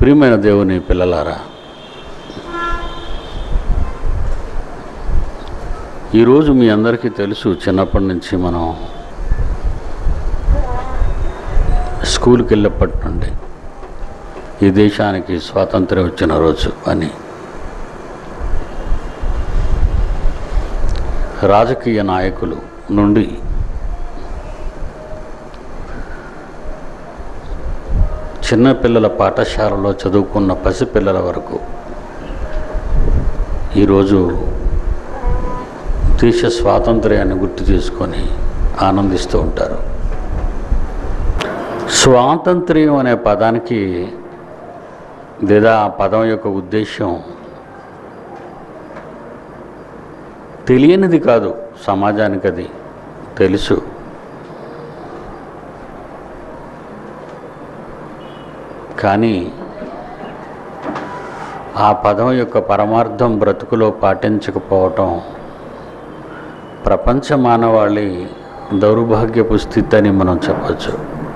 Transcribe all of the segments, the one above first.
ప్రియమైన దేవుని పిల్లలారా ఈరోజు మీ అందరికీ తెలుసు చిన్నప్పటి నుంచి మనం స్కూల్కి వెళ్ళేప్పటి నుండి ఈ దేశానికి స్వాతంత్ర్యం వచ్చిన రోజు అని రాజకీయ నాయకులు నుండి చిన్నపిల్లల పాఠశాలలో చదువుకున్న పసిపిల్లల వరకు ఈరోజు దేశ స్వాతంత్ర్యాన్ని గుర్తు చేసుకొని ఆనందిస్తూ ఉంటారు స్వాతంత్ర్యం అనే పదానికి లేదా ఆ పదం యొక్క ఉద్దేశం తెలియనిది కాదు సమాజానికి అది తెలుసు కానీ ఆ పదం యొక్క పరమార్థం బ్రతుకులో పాటించకపోవటం ప్రపంచ మానవాళి దౌర్భాగ్యపు స్థితి అని మనం చెప్పచ్చు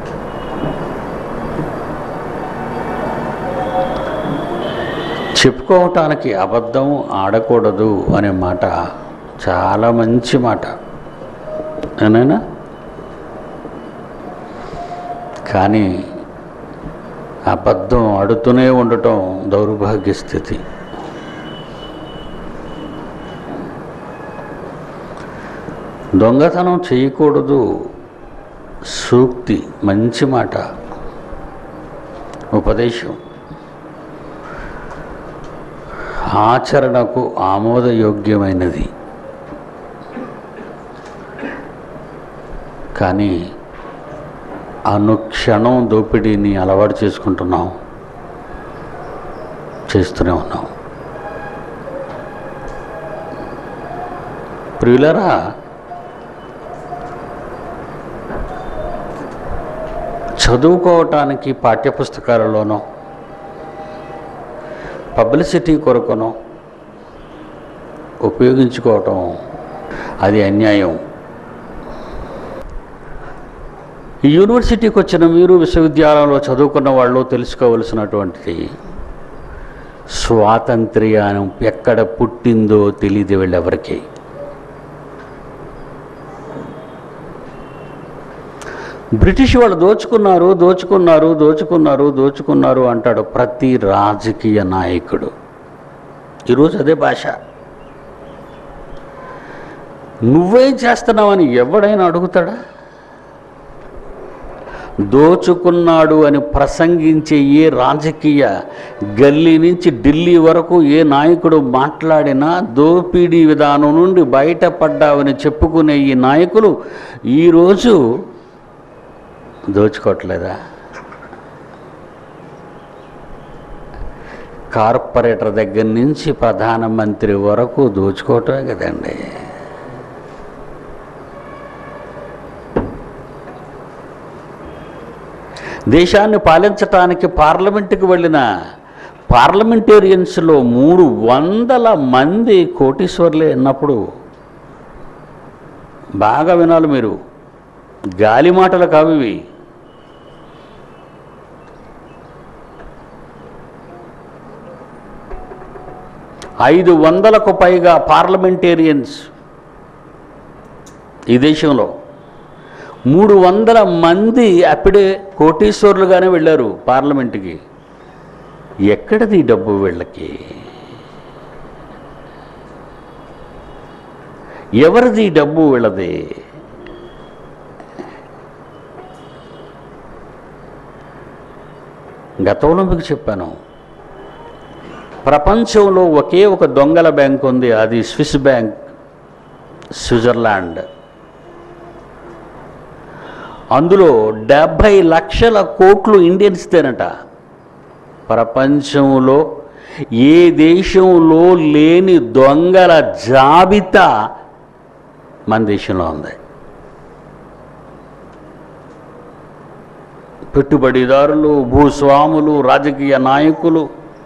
చెప్పుకోవటానికి అబద్ధం ఆడకూడదు అనే మాట చాలా మంచి మాట ఏనైనా కానీ అబద్ధం ఆడుతూనే ఉండటం దౌర్భాగ్య స్థితి దొంగతనం చేయకూడదు సూక్తి మంచి మాట ఉపదేశం ఆచరణకు ఆమోదయోగ్యమైనది కానీ అనుక్షణం దోపిడీని అలవాటు చేసుకుంటున్నాం చేస్తూనే ఉన్నాం ప్రియులరా చదువుకోవటానికి పాఠ్యపుస్తకాలలోనో పబ్లిసిటీ కొరకునో ఉపయోగించుకోవటం అది అన్యాయం ఈ యూనివర్సిటీకి వచ్చిన మీరు విశ్వవిద్యాలయంలో చదువుకున్న వాళ్ళు తెలుసుకోవలసినటువంటిది స్వాతంత్ర్యానం ఎక్కడ పుట్టిందో తెలియదు వీళ్ళెవరికి బ్రిటిష్ వాళ్ళు దోచుకున్నారు దోచుకున్నారు దోచుకున్నారు దోచుకున్నారు అంటాడు ప్రతి రాజకీయ నాయకుడు ఈరోజు అదే భాష నువ్వేం చేస్తున్నావని ఎవడైనా అడుగుతాడా దోచుకున్నాడు అని ప్రసంగించే ఏ రాజకీయ గల్లీ నుంచి ఢిల్లీ వరకు ఏ నాయకుడు మాట్లాడినా దోపిడీ విధానం నుండి బయటపడ్డావని చెప్పుకునే ఈ నాయకులు ఈరోజు దోచుకోవట్లేదా కార్పొరేటర్ దగ్గర నుంచి ప్రధానమంత్రి వరకు దోచుకోవటమే కదండి దేశాన్ని పాలించటానికి పార్లమెంటుకు వెళ్ళిన పార్లమెంటేరియన్స్లో మూడు వందల మంది కోటీశ్వర్లే ఉన్నప్పుడు బాగా వినాలి మీరు గాలి మాటలు కావు ఇవి ఐదు వందలకు పైగా పార్లమెంటేరియన్స్ ఈ దేశంలో మూడు వందల మంది అప్పుడే కోటీశ్వరులుగానే వెళ్ళారు పార్లమెంటుకి ఎక్కడిది ఈ డబ్బు వీళ్ళకి ఎవరిది ఈ డబ్బు వీళ్ళది గతంలో మీకు చెప్పాను ప్రపంచంలో ఒకే ఒక దొంగల బ్యాంక్ ఉంది అది స్విస్ బ్యాంక్ స్విట్జర్లాండ్ అందులో డెబ్భై లక్షల కోట్లు ఇండియన్స్తేనట ప్రపంచంలో ఏ దేశంలో లేని దొంగల జాబితా మన దేశంలో ఉంది పెట్టుబడిదారులు భూస్వాములు రాజకీయ నాయకులు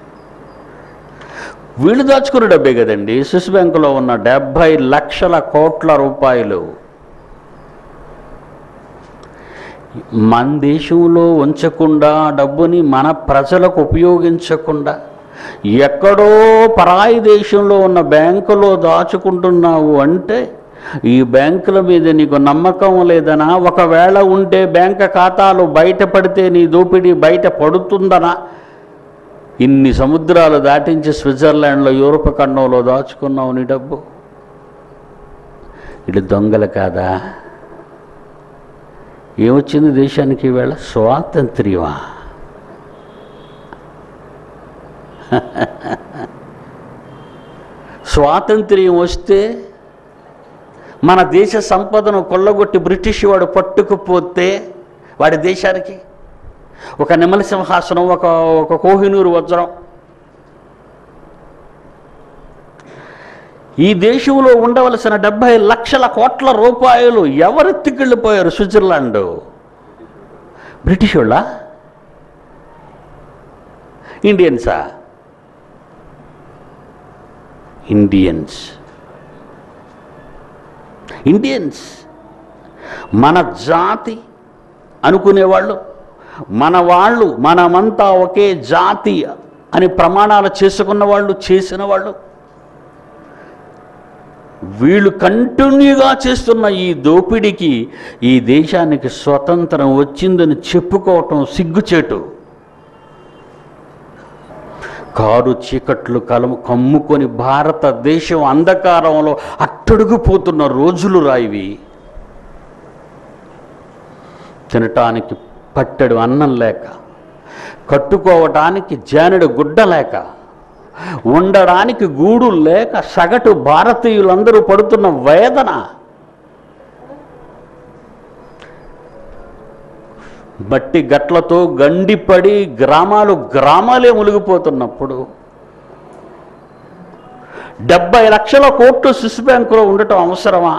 వీళ్ళు దాచుకున్న డబ్బే కదండి స్విస్ బ్యాంకులో ఉన్న డెబ్భై లక్షల కోట్ల రూపాయలు మన దేశంలో ఉంచకుండా ఆ డబ్బుని మన ప్రజలకు ఉపయోగించకుండా ఎక్కడో పరాయి దేశంలో ఉన్న బ్యాంకులో దాచుకుంటున్నావు అంటే ఈ బ్యాంకుల మీద నీకు నమ్మకం లేదనా ఒకవేళ ఉంటే బ్యాంక్ ఖాతాలు బయటపడితే నీ దోపిడీ బయట పడుతుందనా ఇన్ని సముద్రాలు దాటించి స్విట్జర్లాండ్లో యూరోప్ ఖండంలో దాచుకున్నావు నీ డబ్బు ఇటు దొంగలు కాదా ఏమొచ్చింది దేశానికి ఈవేళ స్వాతంత్ర్యమా స్వాతంత్ర్యం వస్తే మన దేశ సంపదను కొల్లగొట్టి బ్రిటిష్ వాడు పట్టుకుపోతే వాడి దేశానికి ఒక నెమలి సింహాసనం ఒక ఒక కోహినూరు వజ్రం ఈ దేశంలో ఉండవలసిన డెబ్బై లక్షల కోట్ల రూపాయలు ఎవరెత్తికెళ్ళిపోయారు స్విట్జర్లాండ్ బ్రిటిష్ వాళ్ళ ఇండియన్సా ఇండియన్స్ ఇండియన్స్ మన జాతి అనుకునేవాళ్ళు మన వాళ్ళు మనమంతా ఒకే జాతి అని ప్రమాణాలు చేసుకున్న వాళ్ళు చేసిన వాళ్ళు వీళ్ళు కంటిన్యూగా చేస్తున్న ఈ దోపిడీకి ఈ దేశానికి స్వతంత్రం వచ్చిందని చెప్పుకోవటం సిగ్గుచేటు కారు చీకట్లు కలము కమ్ముకొని భారతదేశం అంధకారంలో అట్టడుగుపోతున్న రోజులు రాయివి తినటానికి పట్టెడు అన్నం లేక కట్టుకోవటానికి జానెడు గుడ్డ లేక ఉండడానికి గూడు లేక సగటు భారతీయులందరూ పడుతున్న వేదన బట్టి గట్లతో గండిపడి గ్రామాలు గ్రామాలే మునిగిపోతున్నప్పుడు డెబ్బై లక్షల కోట్లు స్విస్ బ్యాంకులో ఉండటం అవసరమా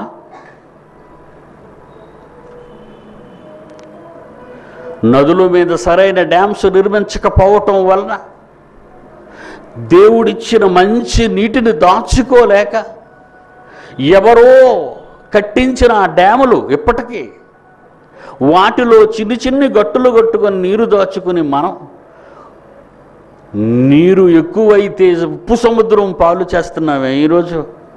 నదుల మీద సరైన డ్యామ్స్ నిర్మించకపోవటం వలన దేవుడిచ్చిన మంచి నీటిని దాచుకోలేక ఎవరో కట్టించిన ఆ డ్యాములు ఇప్పటికీ వాటిలో చిన్ని చిన్ని గట్టులు కట్టుకొని నీరు దాచుకుని మనం నీరు ఎక్కువైతే ఉప్పు సముద్రం పాలు చేస్తున్నామే ఈరోజు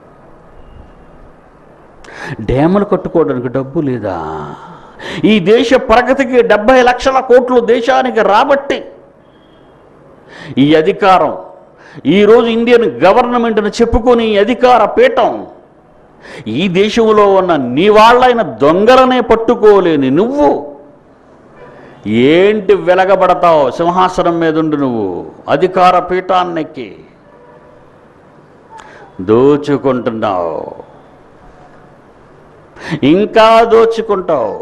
డ్యాములు కట్టుకోవడానికి డబ్బు లేదా ఈ దేశ ప్రగతికి డెబ్బై లక్షల కోట్లు దేశానికి రాబట్టి ఈ అధికారం ఈరోజు ఇండియన్ గవర్నమెంట్ని చెప్పుకొని ఈ అధికార పీఠం ఈ దేశంలో ఉన్న నీ వాళ్ళైన దొంగలనే పట్టుకోలేని నువ్వు ఏంటి వెలగబడతావు సింహాసనం మీద ఉండి నువ్వు అధికార పీఠాన్నెక్కి దోచుకుంటున్నావు ఇంకా దోచుకుంటావు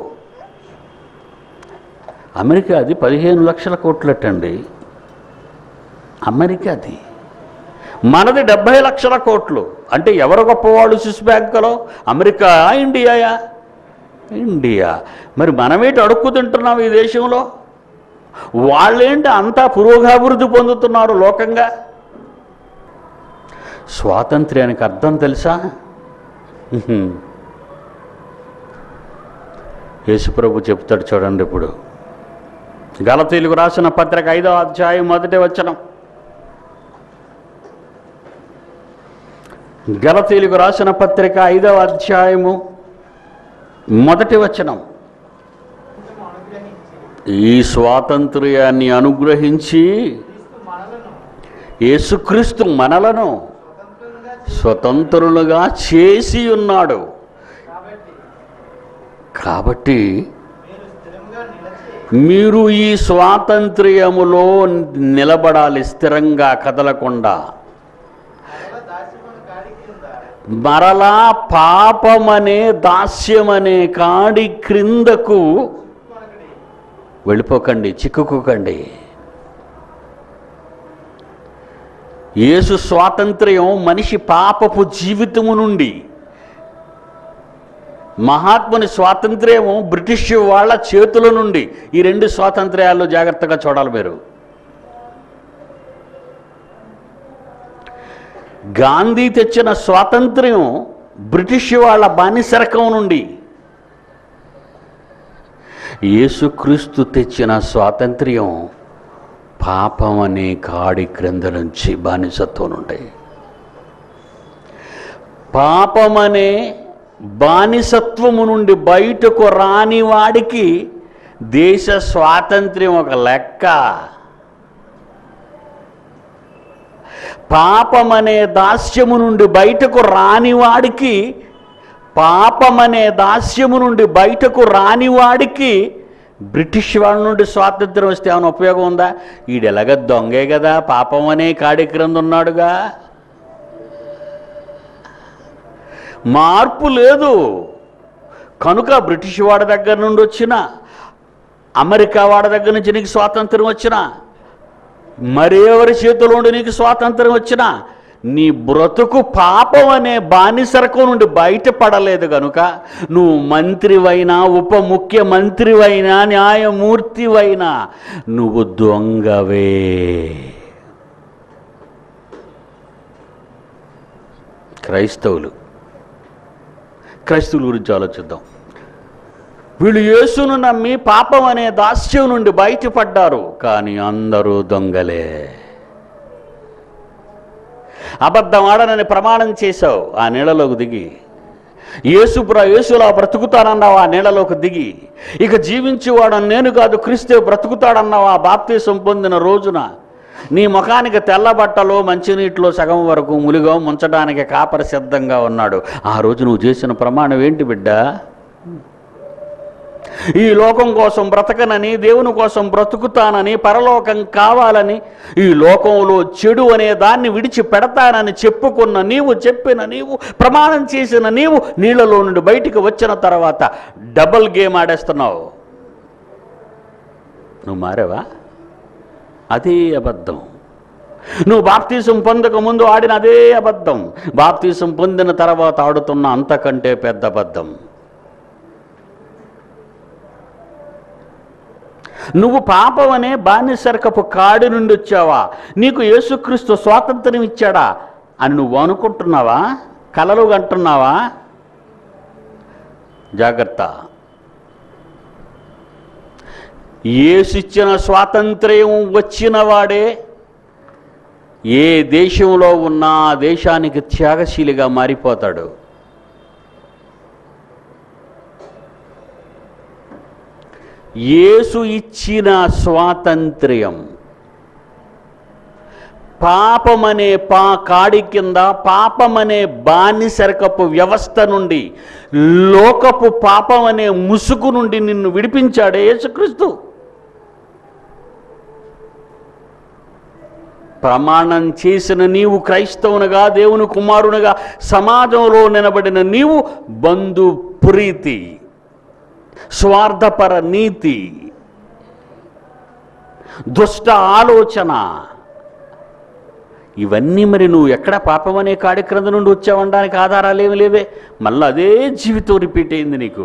అమెరికాది పదిహేను లక్షల కోట్లటండి అమెరికాది మనది డెబ్భై లక్షల కోట్లు అంటే ఎవరు గొప్పవాళ్ళు స్విస్ బ్యాంకులో అమెరికా ఇండియాయా ఇండియా మరి మనమేంటి అడుక్కు తింటున్నాం ఈ దేశంలో వాళ్ళేంటి అంతా పురోగాభివృద్ధి పొందుతున్నారు లోకంగా స్వాతంత్ర్యానికి అర్థం తెలుసా ఉహుం. యేసుప్రభు చెప్తాడు చూడండి ఇప్పుడు గలతీలకు రాసిన పత్రిక ఐదో అధ్యాయం మొదటి వచనం గలతీలకు రాసిన పత్రిక ఐదవ అధ్యాయము మొదటి వచనం ఈ స్వాతంత్ర్యాన్ని అనుగ్రహించి యేసుక్రీస్తు మనలను స్వతంత్రులుగా చేసి ఉన్నాడు కాబట్టి మీరు ఈ స్వాతంత్ర్యములో నిలబడాలి స్థిరంగా కదలకుండా మరలా పాపమనే దాస్యమనే కాడి క్రిందకు వెళ్ళిపోకండి చిక్కుకోకండి యేసు స్వాతంత్ర్యం మనిషి పాపపు జీవితము నుండి మహాత్ముని స్వాతంత్ర్యము బ్రిటిష్ వాళ్ళ చేతుల నుండి ఈ రెండు స్వాతంత్ర్యాలు జాగ్రత్తగా చూడాలి మీరు గాంధీ తెచ్చిన స్వాతంత్ర్యం బ్రిటిష్ వాళ్ళ బానిసరకం నుండి యేసుక్రీస్తు తెచ్చిన స్వాతంత్ర్యం పాపం అనే కాడి క్రింద నుంచి బానిసత్వం ఉంటాయి పాపమనే బానిసత్వము నుండి బయటకు రాని వాడికి దేశ స్వాతంత్ర్యం ఒక లెక్క పాపమనే దాస్యము నుండి బయటకు రాని వాడికి పాపమనే దాస్యము నుండి బయటకు రాని వాడికి బ్రిటిష్ వాళ్ళ నుండి స్వాతంత్రం వస్తే ఏమైనా ఉపయోగం ఉందా ఈడెలాగ దొంగే కదా పాపం అనే కాడి క్రింద ఉన్నాడుగా మార్పు లేదు కనుక బ్రిటిష్ వాడి దగ్గర నుండి వచ్చిన అమెరికా వాడి దగ్గర నుంచి నీకు స్వాతంత్రం వచ్చిన మరెవరి చేతిలో ఉండి నీకు స్వాతంత్రం వచ్చినా నీ బ్రతుకు పాపం అనే బానిసరకం నుండి బయటపడలేదు గనుక నువ్వు మంత్రివైనా ఉప ముఖ్యమంత్రివైనా న్యాయమూర్తివైనా నువ్వు దొంగవే క్రైస్తవులు క్రైస్తవుల గురించి ఆలోచిద్దాం వీళ్ళు యేసును నమ్మి పాపం అనే దాస్యం నుండి బయటపడ్డారు కానీ అందరూ దొంగలే అబద్ధం ఆడనని ప్రమాణం చేశావు ఆ నీళ్ళలోకి దిగి యేసు ప్ర యేసులా బ్రతుకుతానన్నావు ఆ నీళ్ళలోకి దిగి ఇక జీవించేవాడు నేను కాదు క్రీస్తే బ్రతుకుతాడన్నావు ఆ బాప్తీసం పొందిన రోజున నీ ముఖానికి తెల్ల బట్టలో మంచినీటిలో సగం వరకు ములిగా ముంచడానికి కాపరి సిద్ధంగా ఉన్నాడు ఆ రోజు నువ్వు చేసిన ప్రమాణం ఏంటి బిడ్డ ఈ లోకం కోసం బ్రతకనని దేవుని కోసం బ్రతుకుతానని పరలోకం కావాలని ఈ లోకంలో చెడు అనే దాన్ని విడిచి పెడతానని చెప్పుకున్న నీవు చెప్పిన నీవు ప్రమాణం చేసిన నీవు నీళ్ళలో నుండి బయటికి వచ్చిన తర్వాత డబల్ గేమ్ ఆడేస్తున్నావు నువ్వు మారావా అదే అబద్ధం నువ్వు బాప్తీసం పొందక ముందు ఆడిన అదే అబద్ధం బాప్తీసం పొందిన తర్వాత ఆడుతున్న అంతకంటే పెద్ద అబద్ధం నువ్వు పాపం అనే బానిసరకపు కాడి నుండి వచ్చావా నీకు యేసుక్రీస్తు స్వాతంత్రం ఇచ్చాడా అని నువ్వు అనుకుంటున్నావా కలలు కంటున్నావా జాగ్రత్త యేసిచ్చిన స్వాతంత్ర్యం వచ్చిన వాడే ఏ దేశంలో ఉన్నా ఆ దేశానికి త్యాగశీలిగా మారిపోతాడు యేసు ఇచ్చిన స్వాతంత్ర్యం పాపమనే పా కాడి కింద పాపమనే బానిసరకపు వ్యవస్థ నుండి లోకపు పాపం అనే ముసుగు నుండి నిన్ను విడిపించాడే యేసుక్రీస్తు ప్రమాణం చేసిన నీవు క్రైస్తవునిగా దేవుని కుమారునిగా సమాజంలో నిలబడిన నీవు బంధు ప్రీతి స్వార్థపర నీతి దుష్ట ఆలోచన ఇవన్నీ మరి నువ్వు ఎక్కడ పాపం అనే కాడి క్రింద నుండి వచ్చావనడానికి ఆధారాలు ఏమి లేవే మళ్ళీ అదే జీవితం రిపీట్ అయింది నీకు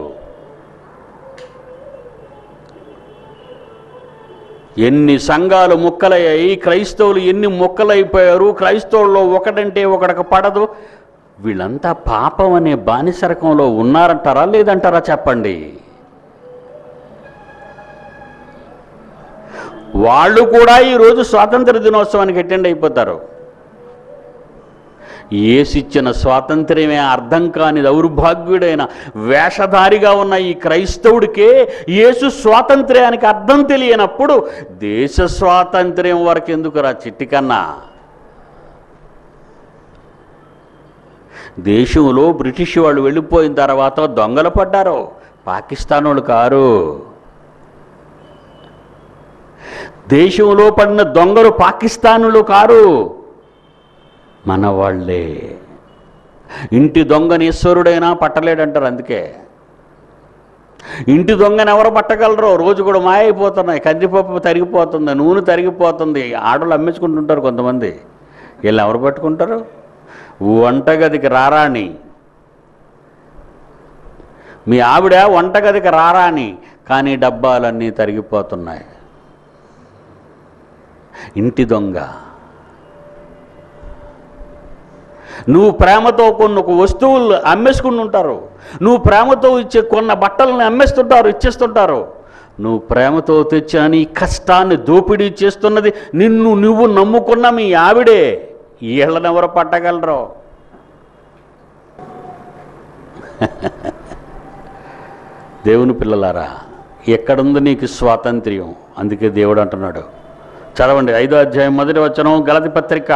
ఎన్ని సంఘాలు ముక్కలయ్యాయి క్రైస్తవులు ఎన్ని ముక్కలైపోయారు క్రైస్తవుల్లో ఒకడంటే ఒకడికి పడదు వీళ్ళంతా పాపం అనే బానిసరకంలో ఉన్నారంటారా లేదంటారా చెప్పండి వాళ్ళు కూడా ఈరోజు స్వాతంత్ర దినోత్సవానికి అటెండ్ అయిపోతారు ఏసిచ్చిన స్వాతంత్ర్యమే అర్థం కాని దౌర్భాగ్యుడైన వేషధారిగా ఉన్న ఈ క్రైస్తవుడికే యేసు స్వాతంత్ర్యానికి అర్థం తెలియనప్పుడు దేశ స్వాతంత్ర్యం వరకు ఎందుకురా చిట్టి కన్నా దేశంలో బ్రిటిష్ వాళ్ళు వెళ్ళిపోయిన తర్వాత దొంగలు పడ్డారు పాకిస్తాన్ వాళ్ళు కారు దేశంలో పడిన దొంగలు పాకిస్తానులు కారు మన వాళ్ళే ఇంటి దొంగని ఈశ్వరుడైనా పట్టలేడంటారు అందుకే ఇంటి దొంగని ఎవరు పట్టగలరు రోజు కూడా మాయైపోతున్నాయి కందిపప్పు తరిగిపోతుంది నూనె తరిగిపోతుంది ఆడలు అమ్మేసుకుంటుంటారు కొంతమంది వీళ్ళు ఎవరు పట్టుకుంటారు వంటగదికి రారాని మీ ఆవిడ వంటగదికి రారాని కానీ డబ్బాలన్నీ తరిగిపోతున్నాయి ఇంటి దొంగ నువ్వు ప్రేమతో కొన్ని ఒక వస్తువులు అమ్మేసుకుని ఉంటారు నువ్వు ప్రేమతో ఇచ్చే కొన్న బట్టలను అమ్మేస్తుంటారు ఇచ్చేస్తుంటారు నువ్వు ప్రేమతో తెచ్చిన నీ కష్టాన్ని దోపిడీ చేస్తున్నది నిన్ను నువ్వు నమ్ముకున్న మీ ఆవిడే వీళ్ళనెవరు పట్టగలరు దేవుని పిల్లలారా ఎక్కడుంది నీకు స్వాతంత్ర్యం అందుకే దేవుడు అంటున్నాడు చదవండి ఐదో అధ్యాయం మొదటి వచనం గలతి పత్రిక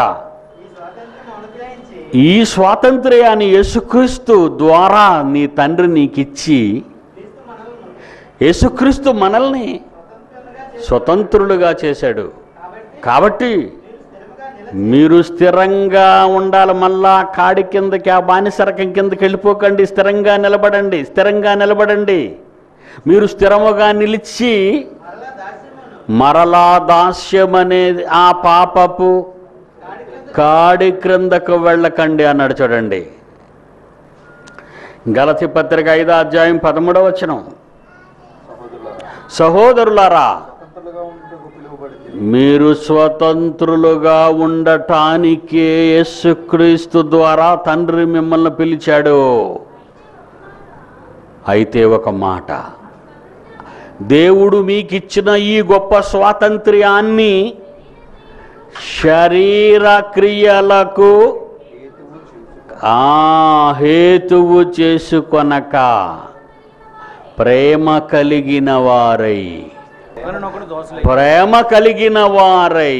ఈ స్వాతంత్ర్యాన్ని యేసుక్రీస్తు ద్వారా నీ తండ్రి నీకిచ్చి యేసుక్రీస్తు మనల్ని స్వతంత్రులుగా చేశాడు కాబట్టి మీరు స్థిరంగా ఉండాలి మళ్ళా కాడి కిందకి ఆ బానిసరకం కిందకి వెళ్ళిపోకండి స్థిరంగా నిలబడండి స్థిరంగా నిలబడండి మీరు స్థిరముగా నిలిచి మరలా దాస్యం అనేది ఆ పాపపు కాడి క్రిందకు వెళ్ళకండి అన్నాడు చూడండి గలతి పత్రిక ఐదో అధ్యాయం పదమూడవ వచనం సహోదరులారా స్వతంత్రులుగా ఉంటకు పిలువబడితే మీరు స్వతంత్రులుగా ఉండటానికే యేసుక్రీస్తు ద్వారా తండ్రి మిమ్మల్ని పిలిచాడు అయితే ఒక మాట దేవుడు మీకిచ్చిన ఈ గొప్ప స్వాతంత్ర్యాన్ని శరీర క్రియలకు హేతువు చూచు ఆ హేతువు చేసుకొనక ప్రేమ కలిగిన వారై ఒకరినొకరు దోసలై ప్రేమ కలిగిన వారై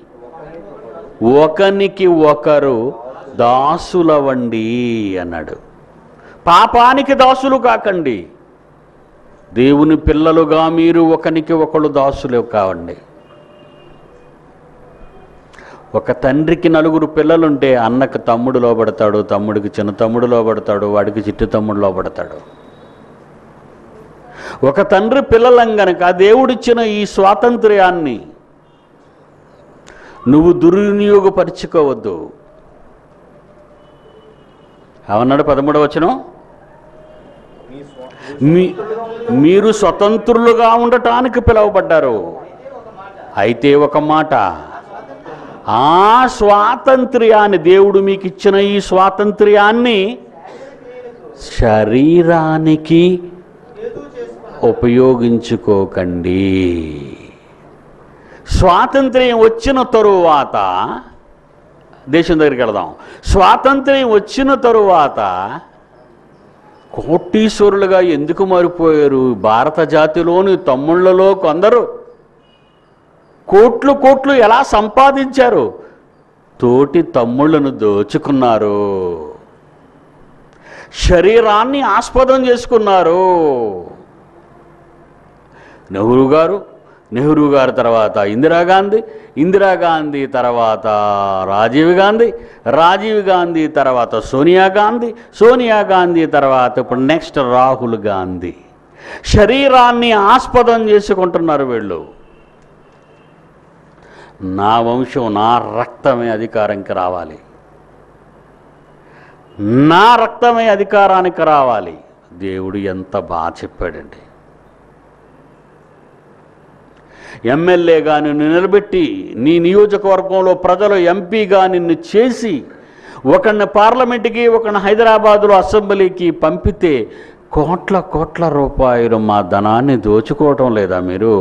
ఒకనికి ఒకరు దాసులవండి అన్నాడు పాపానికి దాసులు కాకండి దేవుని పిల్లలుగా మీరు ఒకనికి ఒకరు దాసులు కావండి ఒక తండ్రికి నలుగురు పిల్లలుంటే అన్నకు తమ్ముడు లోబడతాడు తమ్ముడికి చిన్న తమ్ముడు లోబడతాడు వాడికి చిట్టు తమ్ముడు లోబడతాడు ఒక తండ్రి పిల్లలం గనక దేవుడిచ్చిన ఈ స్వాతంత్ర్యాన్ని నువ్వు దుర్వినియోగపరుచుకోవద్దు ఏమన్నాడు పదమూడవ వచనం మీ స్వ మీ మీరు స్వతంత్రులుగా ఉండటానికి పిలువబడ్డారు అయితే ఒక మాట ఆ స్వాతంత్ర్యాన్ని దేవుడు మీకు ఇచ్చిన ఈ స్వాతంత్ర్యాన్ని శరీరానికి ఉపయోగించుకోకండి స్వాతంత్ర్యం వచ్చిన తరువాత దేశం దగ్గరికి వెళదాం స్వాతంత్ర్యం వచ్చిన తరువాత కోటీశ్వరులుగా ఎందుకు మారిపోయారు భారత జాతిలోని తమ్ముళ్లలో కొందరు కోట్లు కోట్లు ఎలా సంపాదించారు తోటి తమ్ముళ్లను దోచుకున్నారు శరీరాన్ని ఆస్పదం చేసుకున్నారు నెహ్రూ గారు నెహ్రూ గారి తర్వాత ఇందిరాగాంధీ ఇందిరాగాంధీ తర్వాత రాజీవ్ గాంధీ రాజీవ్ గాంధీ తర్వాత సోనియా గాంధీ సోనియా గాంధీ తర్వాత ఇప్పుడు నెక్స్ట్ రాహుల్ గాంధీ శరీరాన్ని ఆస్పదం చేసుకుంటున్నారు వీళ్ళు నా వంశం నా రక్తమే అధికారంకి రావాలి నా రక్తమే అధికారానికి రావాలి దేవుడు ఎంత బాగా చెప్పాడండి ఎమ్మెల్యేగా నిన్ను నిలబెట్టి నీ నియోజకవర్గంలో ప్రజలు ఎంపీగా నిన్ను చేసి ఒకరిని పార్లమెంటుకి ఒకరిని హైదరాబాదులో అసెంబ్లీకి పంపితే కోట్ల కోట్ల రూపాయలు మా ధనాన్ని దోచుకోవటం లేదా మీరు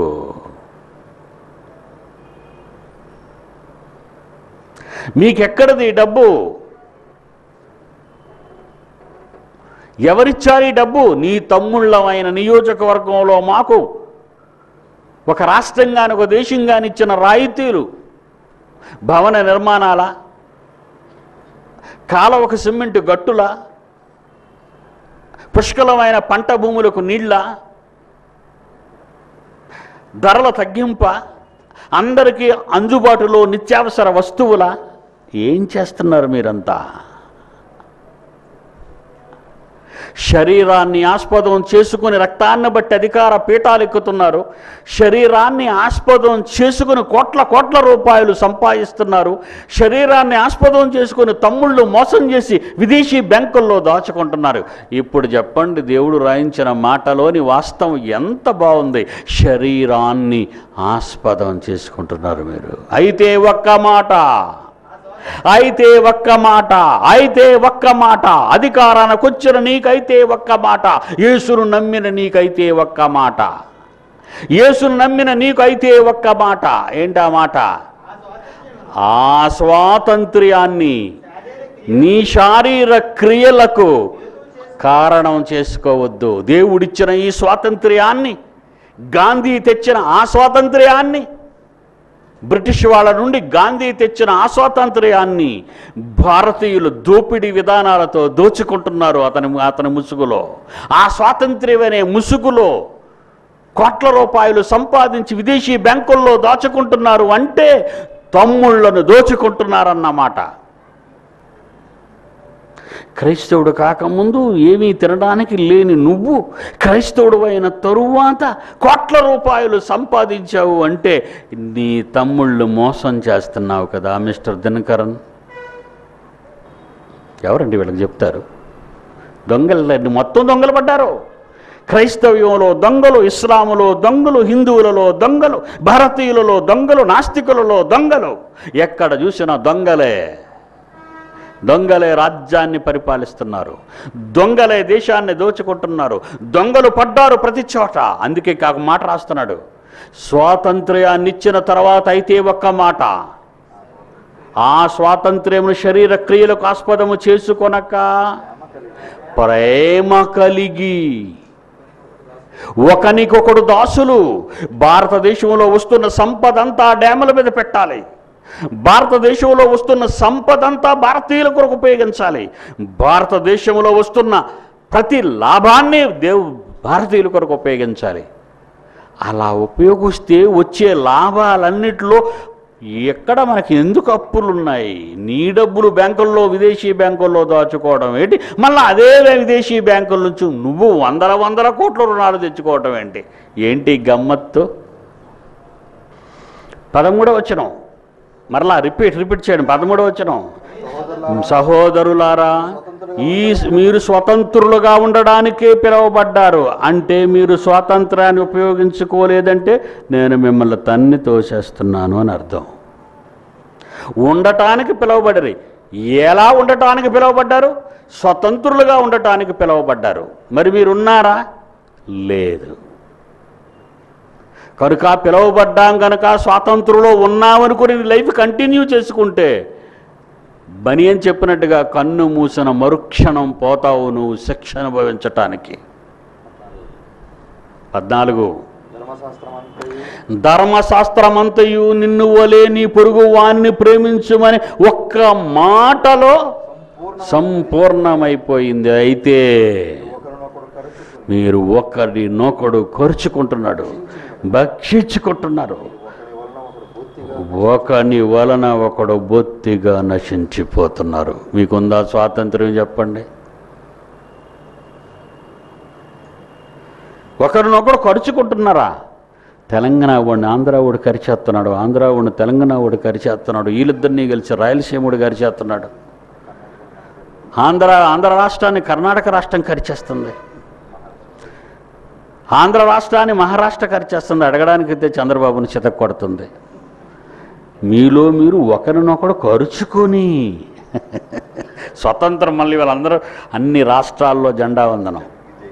మీకెక్కడిది ఈ డబ్బు ఎవరిచ్చారు ఈ డబ్బు నీ తమ్ముళ్ళమైన నియోజకవర్గంలో మాకు ఒక రాష్ట్రంగాని ఒక దేశంగాని ఇచ్చిన రాయితీలు భవన నిర్మాణాల కాలవక సిమెంట్ గట్టుల పుష్కలమైన పంట భూములకు నీళ్ళ ధరల తగ్గింప అందరికీ అందుబాటులో నిత్యావసర వస్తువుల ఏం చేస్తున్నారు మీరంతా శరీరాన్ని ఆస్పదం చేసుకుని రక్తాన్ని బట్టి అధికార పీఠాలు ఎక్కుతున్నారు శరీరాన్ని ఆస్పదం చేసుకుని కోట్ల కోట్ల రూపాయలు సంపాదిస్తున్నారు శరీరాన్ని ఆస్పదం చేసుకుని తమ్ముళ్ళు మోసం చేసి విదేశీ బ్యాంకుల్లో దాచుకుంటున్నారు ఇప్పుడు చెప్పండి దేవుడు రాయించిన మాటలోని వాస్తవం ఎంత బాగుంది శరీరాన్ని ఆస్పదం చేసుకుంటున్నారు మీరు అయితే ఒక్క మాట అయితే ఒక్క మాట అయితే ఒక్క మాట అధికారానికి వచ్చిన నీకైతే ఒక్క మాట యేసును నమ్మిన నీకైతే ఒక్క మాట యేసును నమ్మిన నీకు అయితే ఒక్క మాట ఏంటా మాట ఆ స్వాతంత్ర్యాన్ని నీ శారీర క్రియలకు కారణం చేసుకోవద్దు దేవుడిచ్చిన ఈ స్వాతంత్ర్యాన్ని గాంధీ తెచ్చిన ఆ స్వాతంత్ర్యాన్ని బ్రిటిష్ వాళ్ళ నుండి గాంధీ తెచ్చిన ఆ స్వాతంత్ర్యాన్ని భారతీయులు దోపిడీ విధానాలతో దోచుకుంటున్నారు అతని అతని ముసుగులో ఆ స్వాతంత్ర్యం అనే ముసుగులో కోట్ల రూపాయలు సంపాదించి విదేశీ బ్యాంకుల్లో దాచుకుంటున్నారు అంటే తమ్ముళ్లను దోచుకుంటున్నారన్నమాట క్రైస్తవుడు కాకముందు ఏమీ తినడానికి లేని నువ్వు క్రైస్తవుడు అయిన తరువాత కోట్ల రూపాయలు సంపాదించావు అంటే నీ తమ్ముళ్ళు మోసం చేస్తున్నావు కదా మిస్టర్ దినకరన్ ఎవరండి వీళ్ళకి చెప్తారు దొంగలు మొత్తం దొంగలు పడ్డారు క్రైస్తవ్యంలో దొంగలు ఇస్లాములో దొంగలు హిందువులలో దొంగలు భారతీయులలో దొంగలు నాస్తికులలో దొంగలు ఎక్కడ చూసినా దొంగలే దొంగలే రాజ్యాన్ని పరిపాలిస్తున్నారు దొంగలే దేశాన్ని దోచుకుంటున్నారు దొంగలు పడ్డారు ప్రతి చోట అందుకే కాక మాట రాస్తున్నాడు స్వాతంత్ర్యాన్ని ఇచ్చిన తర్వాత అయితే ఒక్క మాట ఆ స్వాతంత్ర్యమును శరీర క్రియలకు ఆస్పదము చేసుకొనక ప్రేమ కలిగి ఒకనికొకడు దాసులు భారతదేశంలో వస్తున్న సంపద అంతా డ్యాముల మీద పెట్టాలి భారతదేశంలో వస్తున్న సంపద అంతా భారతీయుల కొరకు ఉపయోగించాలి భారతదేశంలో వస్తున్న ప్రతి లాభాన్ని దేవు భారతీయుల కొరకు ఉపయోగించాలి అలా ఉపయోగిస్తే వచ్చే లాభాలన్నిటిలో ఎక్కడ మనకి ఎందుకు అప్పులు ఉన్నాయి నీ డబ్బులు బ్యాంకుల్లో విదేశీ బ్యాంకుల్లో దాచుకోవడం ఏంటి మళ్ళీ అదే విదేశీ బ్యాంకుల నుంచి నువ్వు వందల వందల కోట్ల రుణాలు తెచ్చుకోవడం ఏంటి ఏంటి గమ్మత్తు పదమూడవ వచనం మరలా రిపీట్ రిపీట్ చేయండి పదమూడవ వచనం సహోదరులారా ఈ మీరు స్వతంత్రులుగా ఉండడానికే పిలువబడ్డారు అంటే మీరు స్వాతంత్రాన్ని ఉపయోగించుకోలేదంటే నేను మిమ్మల్ని తన్ని తోసేస్తున్నాను అని అర్థం ఉండటానికి పిలువబడరు ఎలా ఉండటానికి పిలువబడ్డారు స్వతంత్రులుగా ఉండటానికి పిలువబడ్డారు మరి మీరు ఉన్నారా లేదు కనుక పిలువబడ్డాం కనుక స్వాతంత్రంలో ఉన్నామనుకుని లైఫ్ కంటిన్యూ చేసుకుంటే బని అని చెప్పినట్టుగా కన్ను మూసిన మరుక్షణం పోతావు నువ్వు శిక్ష అనుభవించటానికి పద్నాలుగు ధర్మశాస్త్రం అంతయు ధర్మశాస్త్రమంతయు నిన్ను వలే నీ పొరుగు వాణ్ణి ప్రేమించుమని ఒక్క మాటలో సంపూర్ణ సంపూర్ణమైపోయింది అయితే ఒకరినొకడు కరుచుకుని మీరు ఒకరినొకడు ఖర్చుకుంటున్నాడు భక్షించుకుంటున్నారు ఒకరి వలన ఒకడు పూర్తిగా ఒకని వలన ఒకడు బొత్తిగా నశించిపోతున్నారు మీకుందా స్వాతంత్ర్యం చెప్పండి ఒకరినొకడు ఖర్చుకుంటున్నారా తెలంగాణ వాడిని ఆంధ్ర వాడు కరిచేస్తున్నాడు ఆంధ్ర వాడిని తెలంగాణ వాడు కరిచేస్తున్నాడు వీళ్ళిద్దరినీ కలిసి రాయలసీముడు కరిచేస్తున్నాడు ఆంధ్ర ఆంధ్ర రాష్ట్రాన్ని కర్ణాటక రాష్ట్రం కరిచేస్తుంది ఆంధ్ర రాష్ట్రాన్ని మహారాష్ట్ర కరిచేస్తుంది అడగడానికి అయితే చంద్రబాబుని చితక్ కొడుతుంది మీలో మీరు ఒకరినొకడు కరుచుకొని స్వతంత్రం మళ్ళీ వాళ్ళందరూ అన్ని రాష్ట్రాల్లో జెండా వందనం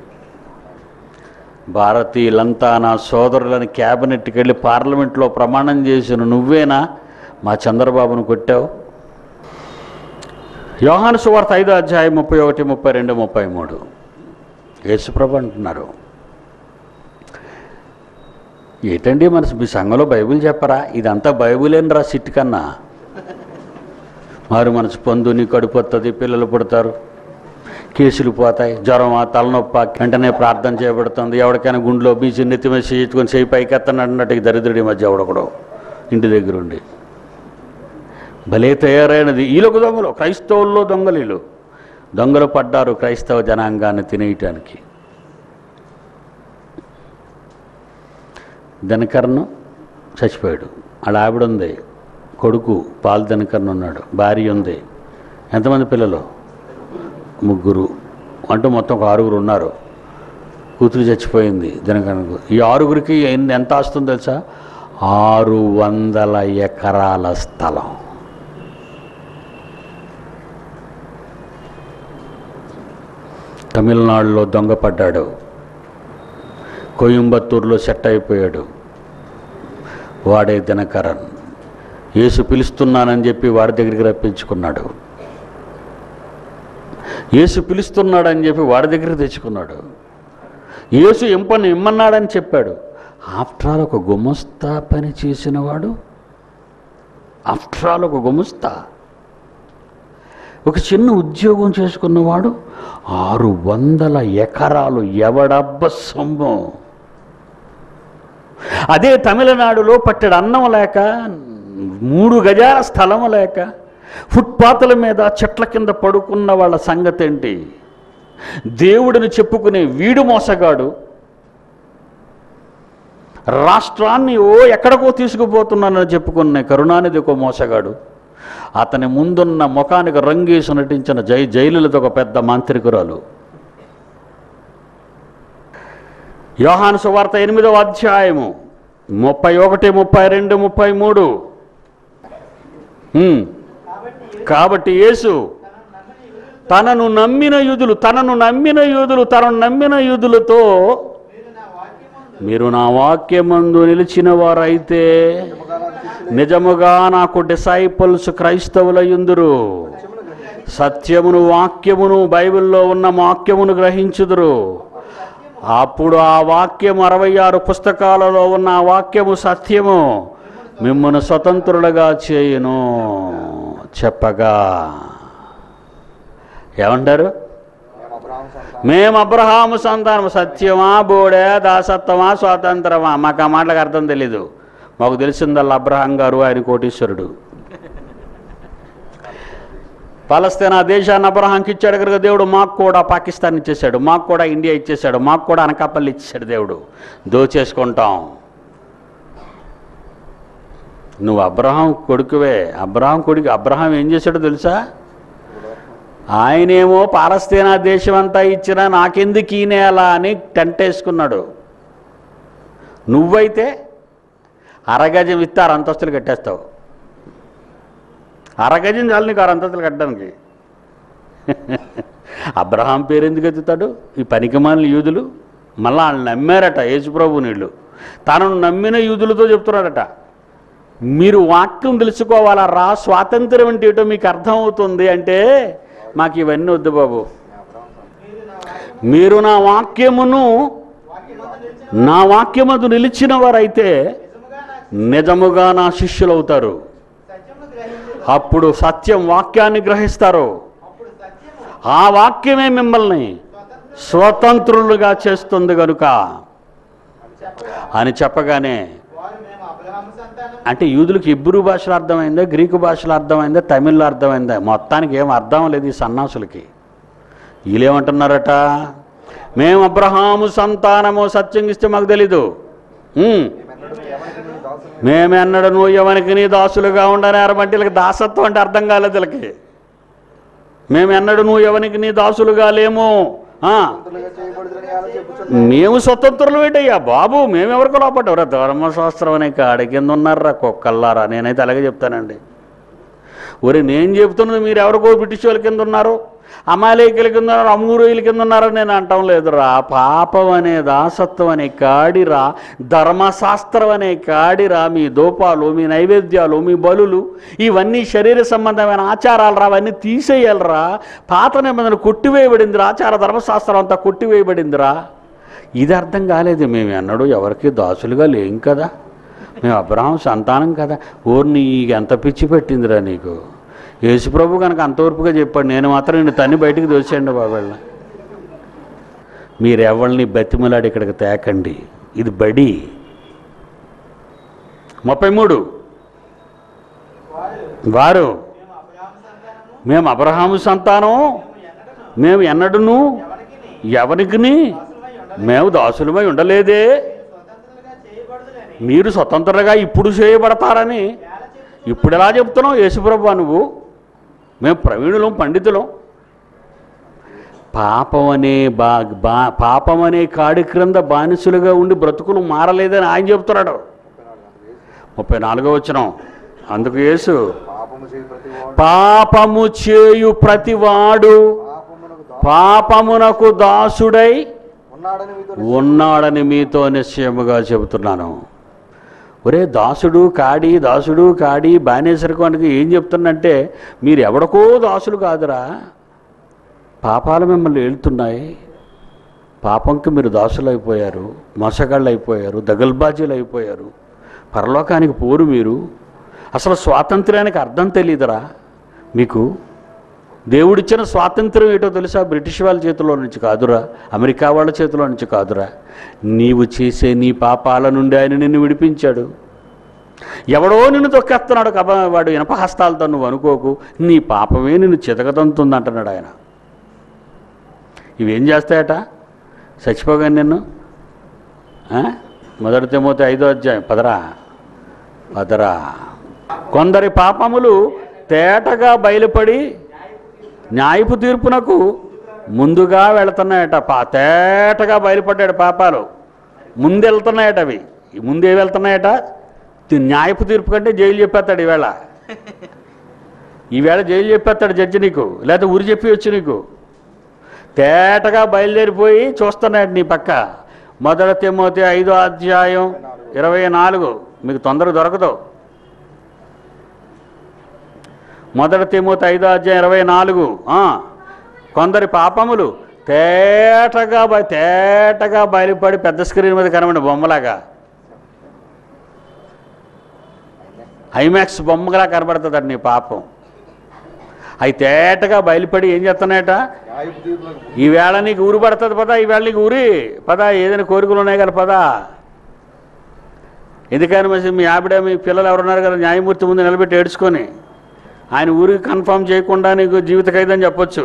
భారతీయులంతా నా సోదరులని క్యాబినెట్కి వెళ్ళి పార్లమెంట్లో ప్రమాణం చేసిన నువ్వేనా మా చంద్రబాబును కొట్టావు యోహాను సువార్త ఐదో అధ్యాయం ముప్పై ఒకటి ముప్పై రెండు ముప్పై మూడు యేసుప్రభు అంటున్నారు ఏంటండి మన మీ సంఘంలో బైబిల్ చెప్పరా ఇదంతా బైబిలేనరా సిట్ కన్నా మారు మనసు పొందుని కడుపు వస్తుంది పిల్లలు పుడతారు కేసులు పోతాయి జ్వరం తలనొప్ప వెంటనే ప్రార్థన చేయబడుతుంది ఎవరికైనా గుండెలో బీచి నెత్తి మీద చేయించుకొని చేయి పైకి ఎత్తనన్నట్టు ఈ దరిద్రుడి మధ్య ఎవడకూడో ఇంటి దగ్గర ఉండి భలే తయారైనది వీళ్ళకు దొంగలు క్రైస్తవుల్లో దొంగలు వీళ్ళు దొంగలు పడ్డారు క్రైస్తవ జనాంగాన్ని తినేయటానికి దినకరను చచ్చిపోయాడు వాళ్ళ ఆవిడ ఉంది కొడుకు పాలు దినకరన్ ఉన్నాడు భార్య ఉంది ఎంతమంది పిల్లలు ముగ్గురు అంటూ మొత్తం ఒక ఆరుగురు ఉన్నారు కూతురు చచ్చిపోయింది దినకరణకు ఈ ఆరుగురికి ఎన్ని ఎంత వస్తుందో తెలుసా ఆరు వందల ఎకరాల స్థలం తమిళనాడులో దొంగపడ్డాడు కోయంబత్తూరులో సెట్ అయిపోయాడు వాడే దినకరన్ యేసు పిలుస్తున్నానని చెప్పి వాడి దగ్గరికి రప్పించుకున్నాడు యేసు పిలుస్తున్నాడని చెప్పి వాడి దగ్గరికి తెచ్చుకున్నాడు యేసు ఇంపని ఇమ్మన్నాడని చెప్పాడు ఆఫ్టర్ ఆల్ ఒక గుమస్తా పని చేసినవాడు ఆఫ్టర్ ఆల్ ఒక గుమస్తా ఒక చిన్న ఉద్యోగం చేసుకున్నవాడు ఆరు వందల ఎకరాలు ఎవడబ్బ సొమ్ము అదే తమిళనాడులో పట్టెడు అన్నం లేక మూడు గజాల స్థలం లేక ఫుట్పాత్ల మీద చెట్ల కింద పడుకున్న వాళ్ళ సంగతి ఏంటి దేవుడిని చెప్పుకునే వీడు మోసగాడు రాష్ట్రాన్ని ఓ ఎక్కడికో తీసుకుపోతున్నానని చెప్పుకున్న కరుణానిధి ఒక మోసగాడు అతని ముందున్న ముఖానికి రంగేసి నటించిన జై జైలులతో ఒక పెద్ద మాంత్రికురాలు యోహాను సువార్త ఎనిమిదవ అధ్యాయము ముప్పై ఒకటి ముప్పై రెండు ముప్పై మూడు ఉమ్. కాబట్టి యేసు తనను నమ్మిన యూదులు తనను నమ్మిన యూదులు తనను నమ్మిన యూదులతో మీరు నా వాక్యమందు నిలిచిన వారైతే నిజముగా నాకు డిసైపుల్స్ క్రైస్తవులయుందురు సత్యమును వాక్యమును బైబిల్లో ఉన్న వాక్యమును గ్రహించుదురు అప్పుడు ఆ వాక్యము అరవై ఆరు పుస్తకాలలో ఉన్న ఆ వాక్యము సత్యము మిమ్మల్ని స్వతంత్రులుగా చేయును చెప్పగా ఏమంటారు మేము అబ్రహాం సంతానం మేము అబ్రహాము సంతానం సత్యమా బోడే దాసత్వమా స్వాతంత్రమా మాకు ఆ మాటలకు అర్థం తెలీదు మాకు తెలిసిందల్లా అబ్రహాం గారు ఆయన కోటీశ్వరుడు పాలస్తీనా దేశాన్ని అబ్రహాంకి ఇచ్చాడు కనుక దేవుడు మాకు కూడా పాకిస్తాన్ ఇచ్చేశాడు మాకు కూడా ఇండియా ఇచ్చేశాడు మాకు కూడా అనకాపల్లి ఇచ్చేశాడు దేవుడు దోచేసుకుంటాం నువ్వు అబ్రహాం కొడుకువే అబ్రహాం కొడుకు అబ్రహాం ఏం చేశాడో తెలుసా ఆయనేమో పాలస్తీనా దేశం అంతా ఇచ్చినా నాకెందుకు ఈ నేల అని టెంట్ వేసుకున్నాడు నువ్వైతే అరగజం ఇస్తే ఆరు అంతస్తులు కట్టేస్తావు అరగజం చాలు నీకు ఆరు అంతస్తులు కట్టడానికి అబ్రహాం పేరు ఎందుకు ఎత్తుతాడు ఈ పనికిమాలిన యూదులు మళ్ళా వాళ్ళు నమ్మారట యేసుప్రభు నీళ్ళు తనను నమ్మిన యూదులతో చెప్తున్నారట మీరు వాక్యం తెలుసుకోవాలా రా స్వాతంత్రం అంటే ఏటో మీకు అర్థమవుతుంది అంటే మాకు ఇవన్నీ వద్దు బాబు మీరు నా వాక్యమును నా వాక్యమందు నిలిచిన వారైతే నిజముగా నా శిష్యులు అవుతారు అప్పుడు సత్యం వాక్యాన్ని గ్రహిస్తారు ఆ వాక్యమే మిమ్మల్ని స్వతంత్రులుగా చేస్తుంది కనుక అని చెప్పగానే అంటే యూదులకు ఇబ్బరు భాషలో అర్థమైందా గ్రీకు భాషలో అర్థమైందా తమిళ్లో అర్థమైందా మొత్తానికి ఏం అర్థం లేదు ఈ సన్నాసులకి వీళ్ళేమంటున్నారట మేము అబ్రహాము సంతానము సత్యం ఇస్తే మాకు తెలీదు ఉమ్. మేమెన్నడూ నీ దాసుని మేమెన్నడను ఎవరికి నీ దాసులుగా ఉండనేరు అంటే వీళ్ళకి దాసత్వం అంటే అర్థం కాలేదు వీళ్ళకి మేమెన్నడను ఎవరికి నీ దాసులుగా లేము ఆ, స్వతంత్రులుగా చేయబడుదని అలా చెప్పుచున్నాను మేము స్వతంత్రులు ఏంటయ్యా బాబు మేము ఎవరికి లోపడ్డవరా ధర్మశాస్త్రం అనే కాడి కింద ఉన్నారా కుక్కల్లారా నేనైతే అలాగే చెప్తానండి ఒరే నేను చెప్తున్నది మీరు ఎవరికో బ్రిటిష్ వాళ్ళ కింద ఉన్నారు అమాలేకుల కింద ఉన్నారు అమూరుల కింద ఉన్నారని నేను అంటాం లేదురా పాపం అనే దాసత్వం అనే కాడిరా ధర్మశాస్త్రం అనే కాడిరా మీ దోపాలు మీ నైవేద్యాలు మీ బలులు ఇవన్నీ శరీర సంబంధమైన ఆచారాలు రా అవన్నీ తీసేయాలరా పాత నిబంధన కొట్టివేయబడిందిరా ఆచార ధర్మశాస్త్రం అంతా కొట్టివేయబడిందిరా ఇది అర్థం కాలేదు మేము అన్నాడు ఎవరికి దాసులుగా లేం కదా మేము అబ్రహాం సంతానం కదా ఊరిని ఎంత పిచ్చి పెట్టిందిరా నీకు యేసుప్రభు కనుక అంతవరపుగా చెప్పాడు నేను మాత్రం నిన్ను తన్ని బయటికి దోచేయండి బాబాళ్ళ మీరెవరిని బతిమలాడి ఇక్కడికి తేకండి ఇది బడి ముప్పై మూడు వారు మేము అబ్రహాము సంతానం మేము ఎన్నడను ఎవరికిని మేము దాసులమై ఉండలేదే మీరు స్వతంత్రంగా ఇప్పుడు చేయబడతారని ఇప్పుడు ఎలా చెప్తున్నావు యేసుప్రభు నువ్వు మేము ప్రవీణులం పండితులం పాపం అనే బా బా పాపం అనే కాడి క్రింద బానిసలుగా ఉండి బ్రతుకులు మారలేదని ఆయన చెప్తున్నాడు ముప్పై నాలుగో వచ్చిన అందుకు యేసు పాపము చేయి ప్రతివాడు పాపము చేయు ప్రతివాడు పాపమునకు దా పాపమునకు దాసుడై ఉన్నాడని మీతో ఉన్నాడని మీతో నిశ్చయముగా చెబుతున్నాను ఒరే దాసుడు కాడి దాసుడు కాడి బానేసరికోనికి ఏం చెప్తున్నంటే మీరు ఎవడికో దాసులు కాదురా పాపాలు మిమ్మల్ని ఏళ్తున్నాయి పాపంకి మీరు దాసులు అయిపోయారు మోసగాళ్ళు అయిపోయారు దగల్బాజీలు అయిపోయారు పరలోకానికి పోరు మీరు అసలు స్వాతంత్ర్యానికి అర్థం తెలియదురా మీకు దేవుడిచ్చిన స్వాతంత్రం ఏంటో తెలుసా బ్రిటిష్ వాళ్ళ చేతిలో నుంచి కాదురా అమెరికా వాళ్ళ చేతిలో నుంచి కాదురా నీవు చేసే నీ పాపాల నుండి ఆయన నిన్ను విడిపించాడు ఎవడో నిన్ను తొక్కేస్తున్నాడు కబ వాడు ఇనప హస్తాలతో నువ్వు అనుకోకు నీ పాపమే నిన్ను చితకతంతుంది అంటున్నాడు ఆయన ఇవేం చేస్తాయట చచ్చిపోగానే నిన్ను ఆ? మొదటి తెమోతే ఐదో అధ్యాయం పదరా పదరా కొందరి పాపములు తేటగా బయలుపడి న్యాయపు తీర్పునకు ముందుగా వెళుతున్నాయట పా తేటగా బయలుపడ్డాడు పాపాలు ముందు వెళ్తున్నాయట అవి ముందే వెళ్తున్నాయట తి- న్యాయపు తీర్పు కంటే జైలు చెప్పేస్తాడు ఈవేళ ఈవేళ జైలు చెప్పేస్తాడు జడ్జి నీకు లేకపోతే ఊరు చెప్పి వచ్చి నీకు తేటగా బయలుదేరిపోయి చూస్తున్నాడు నీ పక్క మొదట తిమ్మోతి ఐదో అధ్యాయం ఇరవై నాలుగు మీకు తొందర దొరకదు మొదట తిమ్మోతి ఐదో అధ్యాయం ఇరవై నాలుగు ఆ, కొందరి పాపములు తేటగా బయ తేటగా బయలుపడి పెద్ద స్క్రీన్ మీద కనబడి బొమ్మలాగా ఐమాక్స్ బొమ్మలా కనబడుతుంది నీ పాపం అవి తేటగా బయలుపడి ఏం చేస్తున్నాయట న్యాయపు తీర్పునకు ఈవేళ నీకు ఊరు పడుతుంది పదా ఈవేళ నీకు ఊరి పదా ఏదైనా కోరికలు ఉన్నాయి కదా పదా ఎందుకని మరి మీ ఆవిడ మీ పిల్లలు ఎవరున్నారు కదా న్యాయమూర్తి ముందు నిలబెట్టి ఏడ్చుకొని ఆయన ఊరికి కన్ఫర్మ్ చేయకుండా నీకు జీవిత ఖైదని చెప్పొచ్చు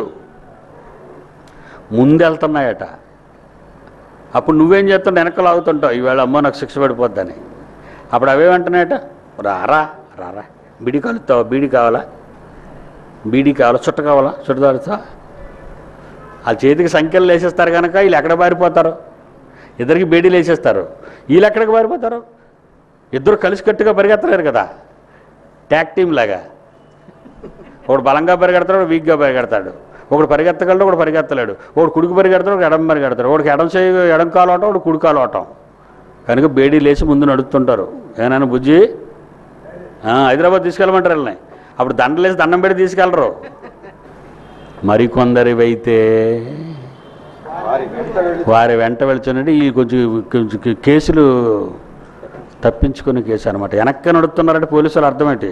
ముందు వెళ్తున్నాయట అప్పుడు నువ్వేం చేస్తుంటే వెనకలు ఆగుతుంటావు ఈవేళ అమ్మో నాకు శిక్ష పడిపోద్దని అప్పుడు అవేమంటున్నాయట రారా రారా బీడి కలుస్తావా బీడి కావాలా బీడీ కావాలా చుట్ట కావాలా చుట్ట తాడుతా ఆ చేతికి సంఖ్యలు వేసేస్తారు కనుక వీళ్ళు ఎక్కడ పారిపోతారు ఇద్దరికి బేడీలు వేసేస్తారు వీళ్ళు ఎక్కడికి పారిపోతారు ఇద్దరు కలిసికట్టుగా పరిగెత్తలేరు కదా ట్యాక్ టీమ్ లాగా ఒకడు బలంగా పరిగెడతాడు ఒకడు వీక్గా పరిగెడతాడు ఒకడు పరిగెత్తగలడు ఒకడు పరిగెత్తలేడు ఒకడు కుడికి పరిగెడతాడు ఒకడు ఎడం పరిగెడతాడు ఒకడికి ఎడం చేయి ఎడం కాలు అవటం ఒకడు కుడి కాలు అవటం కనుక బేడీ లేచి ముందు నడుస్తుంటారు ఏనాయన బుజ్జి ఆ, హైదరాబాద్ తీసుకెళ్ళమంటారు వీళ్ళని అప్పుడు దండలేసి దండం పెట్టి తీసుకెళ్ళరు మరికొందరివైతే వారి వెంట వెళ్ళి వారి వెంట వెళ్తున్నట్టు ఈ కొంచెం కొంచెం కే- కేసులు తప్పించుకునే కేసు అనమాట వెనక్కి నడుస్తున్నారంటే పోలీసులు అర్థమేంటి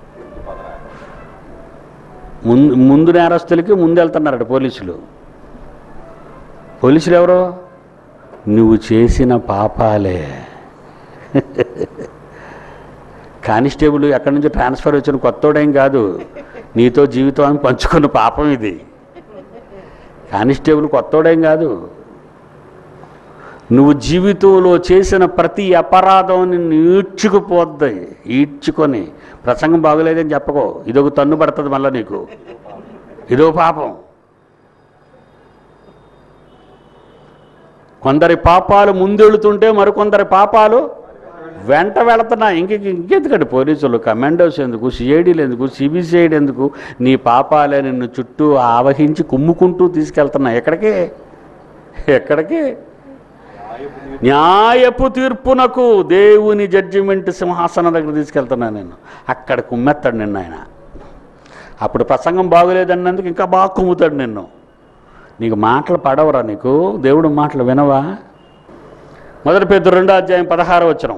ముందు ముందు నేరస్తులకి ముందు వెళ్తున్నారట పోలీసులు పోలీసులు ఎవరు నువ్వు చేసిన పాపాలే కానిస్టేబుల్ ఎక్కడి నుంచి ట్రాన్స్ఫర్ వచ్చిన కొత్తోడేం కాదు నీతో జీవితాన్ని పంచుకున్న పాపం ఇది కానిస్టేబుల్ కొత్తోడేం కాదు నువ్వు జీవితంలో చేసిన ప్రతి అపరాధం నిన్ను ఈడ్చుకుపోద్ది ఈడ్చుకొని ప్రసంగం బాగోలేదని చెప్పకో ఇదొక తన్ను పడుతుంది మళ్ళీ నీకు ఇదో పాపం కొందరి పాపాలు ముందెళుతుంటే మరికొందరి పాపాలు వెంట వెళుతున్నా ఇంక ఇంకెందుకండి పోలీసులు కమాండోస్ ఎందుకు సిఐడీలు ఎందుకు సిబిసిఐడి ఎందుకు నీ పాపాలే నిన్ను చుట్టూ ఆవహించి కుమ్ముకుంటూ తీసుకెళ్తున్నా ఎక్కడికి ఎక్కడికి న్యాయపు తీర్పునకు దేవుని జడ్జిమెంట్ సింహాసనం దగ్గర తీసుకెళ్తున్నా నేను అక్కడ కుమ్మెత్తాడు నిన్ను ఆయన అప్పుడు ప్రసంగం బాగోలేదన్నందుకు ఇంకా బాగా కుమ్ముతాడు నిన్ను నీకు మాటలు పడవరా నీకు దేవుడు మాటలు వినవా మొదటి పేతురు రెండో అధ్యాయం పదహారు వచ్చిన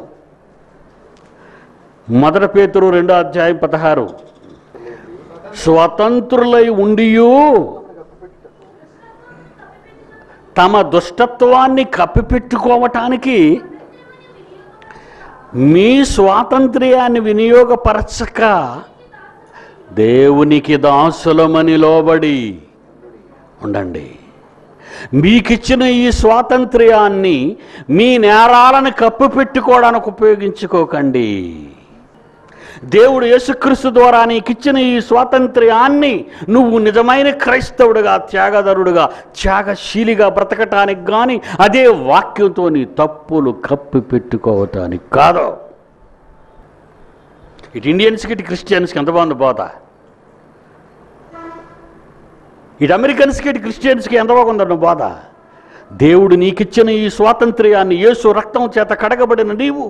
మొదటి పేతురు రెండో అధ్యాయం పదహారు స్వతంత్రులై ఉండియు తమ దుష్టత్వాన్ని కప్పిపెట్టుకోవటానికి మీ స్వాతంత్ర్యాన్ని వినియోగపరచక దేవునికి దాసులమని లోబడి ఉండండి మీకిచ్చిన ఈ స్వాతంత్ర్యాన్ని మీ నేరాలను కప్పిపెట్టుకోవడానికి ఉపయోగించుకోకండి దేవుడు యేసుక్రీస్తు ద్వారా నీకిచ్చిన ఈ స్వాతంత్ర్యాన్ని నువ్వు నిజమైన క్రైస్తవుడుగా త్యాగధరుడుగా త్యాగశీలిగా బ్రతకటానికి కానీ అదే వాక్యంతో నీ తప్పులు కప్పి పెట్టుకోవటానికి కాదు ఇటు ఇండియన్స్కి ఇటు క్రిస్టియన్స్కి ఎంత బాగుంది పోతా ఇటు అమెరికన్స్కి ఇటు క్రిస్టియన్స్కి ఎంత బాగుందో బోధ దేవుడు నీకిచ్చిన ఈ స్వాతంత్ర్యాన్ని యేసు రక్తం చేత కడగబడిన నీవు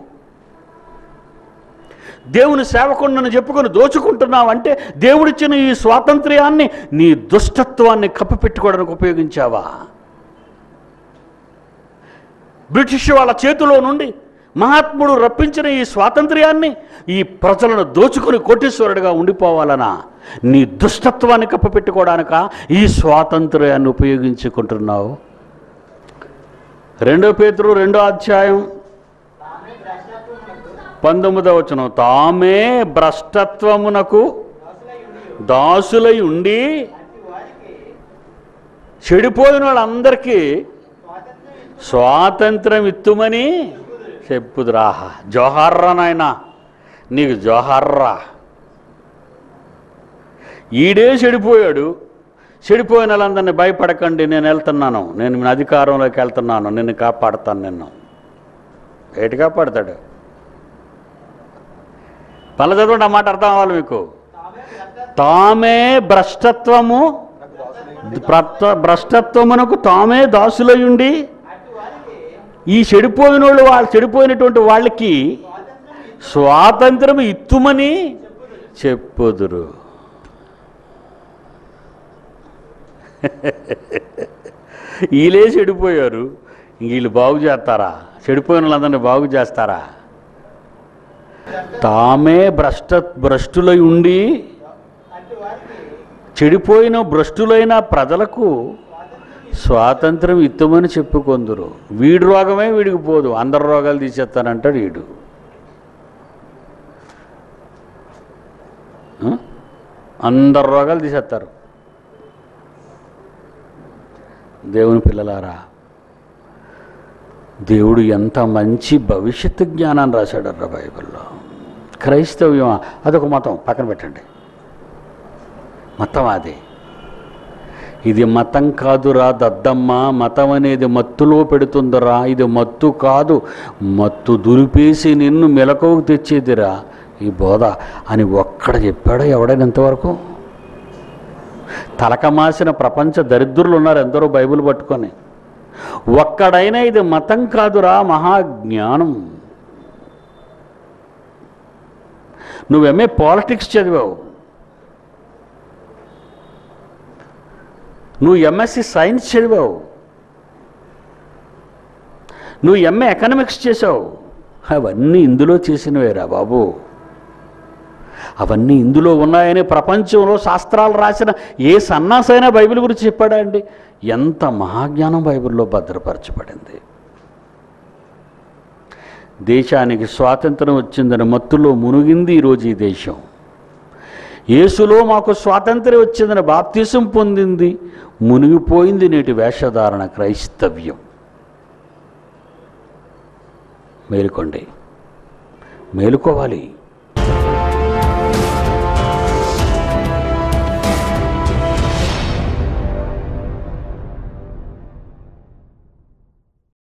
దేవుని సేవకుండని చెప్పుకొని దోచుకుంటున్నావంటే దేవుడిచ్చిన ఈ స్వాతంత్ర్యాన్ని నీ దుష్టత్వాన్ని కప్పిపెట్టుకోవడానికి ఉపయోగించావా బ్రిటిష్ వాళ్ళ చేతిలో నుండి మహాత్ముడు రప్పించిన ఈ స్వాతంత్ర్యాన్ని ఈ ప్రజలను దోచుకుని కోటీశ్వరుడిగా ఉండిపోవాలనా నీ దుష్టత్వాన్ని కప్పిపెట్టుకోవడానిక ఈ స్వాతంత్ర్యాన్ని ఉపయోగించుకుంటున్నావు రెండో పేతురు రెండో అధ్యాయం పంతొమ్మిదవ వచనం తామే భ్రష్టత్వమునకు దాసులై ఉండి చెడిపోయిన వాళ్ళందరికీ స్వాతంత్రం ఇత్తుమని చెప్పుదురా జోహార్రా నాయన నీకు జోహార్రా ఈడే చెడిపోయాడు చెడిపోయిన వాళ్ళందరినీ భయపడకండి నేను వెళ్తున్నాను నేను మీ అధికారంలోకి వెళ్తున్నాను నిన్ను కాపాడుతాను నిన్ను ఏటి కాపాడతాడు పనులు చదవండి ఆ మాట అర్థం అవ్వాలి మీకు తామే భ్రష్టత్వము భ్రష్ట- భ్రష్టత్వమునకు తామే దాసులయుండి ఈ చెడిపోయిన వాళ్ళు వాళ్ళు చెడిపోయినటువంటి వాళ్ళకి స్వాతంత్రం ఇత్తుమని చెప్పుదురు వీళ్ళే చెడిపోయారు ఇంక వీళ్ళు బాగు చేస్తారా చెడిపోయిన వాళ్ళందరినీ బాగు చేస్తారా తామే భ్రష్ట భ్రష్టులై ఉండి చెడిపోయిన భ్రష్టులైన ప్రజలకు స్వాతంత్రం ఇత్తమని చెప్పుకొందురు వీడి రోగమే వీడికి పోదు అందరి రోగాలు తీసేస్తానంటాడు వీడు ఆ? అందరి రోగాలు తీసేస్తారు దేవుని పిల్లలారా దేవుడు ఎంత మంచి భవిష్యత్తు జ్ఞానాన్ని రాశాడర్రా బైబిల్లో క్రైస్తవ్యం అదొక మతం పక్కన పెట్టండి మతం అది ఇది మతం కాదురా దద్దమ్మ మతం అనేది మత్తులో పెడుతుందిరా ఇది మత్తు కాదు మత్తు దురిపేసి నిన్ను మెలకువకు తెచ్చేదిరా ఈ బోధ అని ఒక్కడ చెప్పాడో ఎవడైనా ఇంతవరకు తలకమాసిన ప్రపంచ దరిద్రులు ఉన్నారు ఎందరో బైబిల్ పట్టుకొని ఒక్కడైనా ఇది మతం కాదురా మహాజ్ఞానం నువ్వు ఎంఏ పాలిటిక్స్ చదివావు నువ్వు ఎంఎస్సి సైన్స్ చదివావు నువ్వు ఎంఏ ఎకనామిక్స్ చేసావు అవన్నీ ఇందులో చేసినవేరా బాబు అవన్నీ ఇందులో ఉన్నాయని ప్రపంచంలో శాస్త్రాలు రాసిన ఏ సన్నాసైనా బైబిల్ గురించి చెప్పాడా అండి ఎంత మహాజ్ఞానం బైబిల్లో భద్రపరచబడింది దేశానికి స్వాతంత్రం వచ్చిందని మత్తులో మునిగింది ఈరోజు ఈ దేశం యేసులో మాకు స్వాతంత్ర్యం వచ్చిందని బాప్తీసం పొందింది మునిగిపోయింది నేటి వేషధారణ క్రైస్తవ్యం మేలుకోండి మేలుకోవాలి